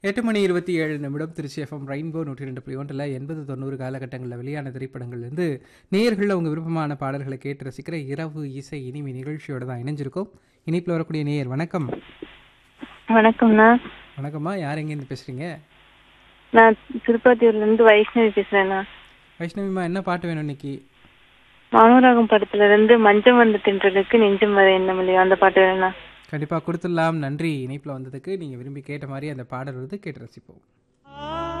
எட்டு மணி இருபத்தி ஏழு நிமிடம் திருச்சி எஃப்எம் ரெயின்போ நூற்றி ரெண்டு புள்ளி ஒன்றில் எண்பது தொண்ணூறு காலகட்டங்களில் வெளியான திரைப்படங்கள்லேருந்து நேயர்களில் உங்கள் விருப்பமான பாடல்களை கேட்டு ரசிக்கிற இரவு இசை இனிமை நிகழ்ச்சியோட தான் இணைஞ்சிருக்கோம் இனிப்பில் வரக்கூடிய நேயர் வணக்கம் வணக்கம்ண்ணா வணக்கம்மா யார் எங்கேருந்து பேசுகிறீங்க நான் திருப்பதியூர்ல இருந்து வைஷ்ணவி பேசுறேண்ணா வைஷ்ணவிமா என்ன பாட்டு வேணும் இன்னைக்கு மனோராகம் படத்துல இருந்து மஞ்சள் வந்து தின்றதுக்கு நெஞ்சம் வர என்ன முடியும் அந்த பாட்டு வேணா கண்டிப்பாக கொடுத்துடலாம் நன்றி இணைப்பில் வந்ததுக்கு நீங்கள் விரும்பி கேட்ட மாதிரி அந்த பாடல் வந்து கேட்டு ரசிப்போம்